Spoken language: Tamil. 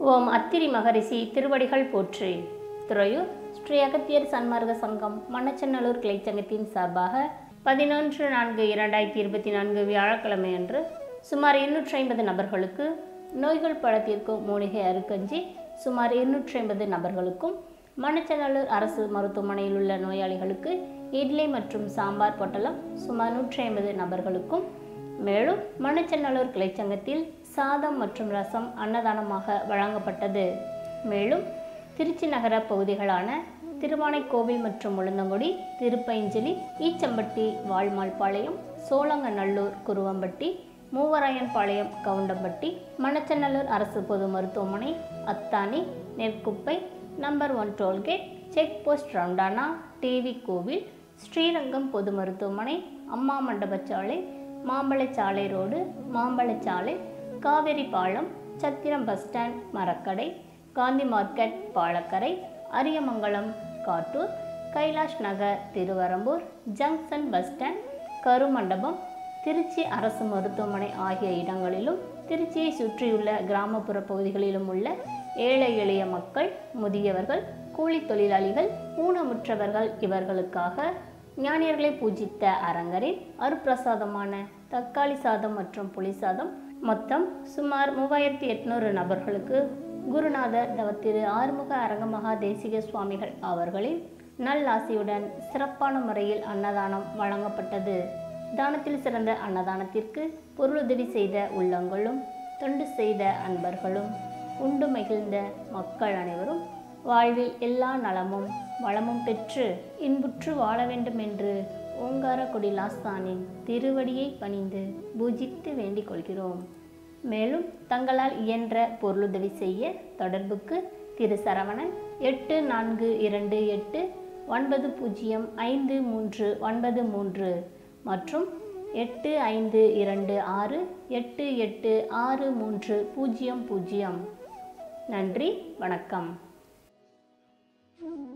ஓம் அத்திரி மகரிஷி திருவடிகள் போற்றி துறையூர் ஸ்ரீ அகத்தியர் சன்மார்க்க சங்கம் மணச்சநல்லூர் கிளைச்சங்கத்தின் சார்பாக பதினொன்று நான்கு இரண்டாயிரத்தி இருபத்தி நான்கு வியாழக்கிழமை அன்று சுமார் இருநூற்றி ஐம்பது நபர்களுக்கு நோய்கள் பழத்திற்கும் மூலிகை அருக்கஞ்சி சுமார் இருநூற்றி ஐம்பது நபர்களுக்கும் மணச்சநல்லூர் அரசு மருத்துவமனையில் உள்ள நோயாளிகளுக்கு இட்லி மற்றும் சாம்பார் பொட்டலம் சுமார் நூற்றி ஐம்பது நபர்களுக்கும் மேலும் மணச்சநல்லூர் கிளைச்சங்கத்தில் சாதம் மற்றும் ரசம் அன்னதானமாக வழங்கப்பட்டது மேலும் திருச்சி நகர பகுதிகளான திருவானைக்கோவில் மற்றும் உளுந்தங்குடி திருப்பைஞ்சலி ஈச்சம்பட்டி வால்மாள்பாளையம் சோழங்கநல்லூர் குருவம்பட்டி மூவராயன்பாளையம் கவுண்டம்பட்டி மணச்சநல்லூர் அரசு பொது மருத்துவமனை Athani Nerkuppai number one toll gate check post roundabout TV கோவில் ஸ்ரீரங்கம் பொது மருத்துவமனை அம்மா மண்டபச்சாலை மாம்பழச்சாலை ரோடு மாம்பழச்சாலை காவேரி பாலம் Chathiram bus stand Marakkadai Gandhi market Palakkarai Ariyamangalam Kattur Kailash Nagar Thiruverumbur junction bus stand Karumandapam Trichy அரசு மருத்துவமனை ஆகிய இடங்களிலும் திருச்சியை சுற்றியுள்ள கிராமப்புற பகுதிகளிலும் உள்ள ஏழை எளிய மக்கள் முதியவர்கள் கூலி தொழிலாளிகள் ஊனமுற்றவர்கள் இவர்களுக்காக ஞானியர்களை பூஜித்த அரங்கரின் அருப்பிரசாதமான தக்காளி சாதம் மற்றும் புளி சாதம் மொத்தம் சுமார் மூவாயிரத்தி எட்நூறு நபர்களுக்கு குருநாதர் தவத்திரு ஆறுமுக அரங்கமகா தேசிக சுவாமிகள் அவர்களின் நல்லாசியுடன் சிறப்பான முறையில் அன்னதானம் வழங்கப்பட்டது தானத்தில் சிறந்த அன்னதானத்திற்கு பொருளுதவி செய்த உள்ளங்களும் தொண்டு செய்த அன்பர்களும் உண்டு மகிழ்ந்த மக்கள் அனைவரும் வாழ்வில் எல்லா நலமும் வளமும் பெற்று இன்புற்று வாழ வேண்டும் என்று ஓங்காரக்குடி லாஸ்தானின் திருவடியை பணிந்து பூஜித்து வேண்டிக் கொள்கிறோம் மேலும் தங்களால் இயன்ற பொருளுதவி செய்ய தொடர்புக்கு திரு சரவணன் எட்டு நான்கு இரண்டு எட்டு ஒன்பது பூஜ்ஜியம் ஐந்து மூன்று ஒன்பது மூன்று மற்றும் எட்டு ஐந்து இரண்டு ஆறு எட்டு எட்டு ஆறு மூன்று பூஜ்ஜியம் பூஜ்ஜியம் நன்றி வணக்கம்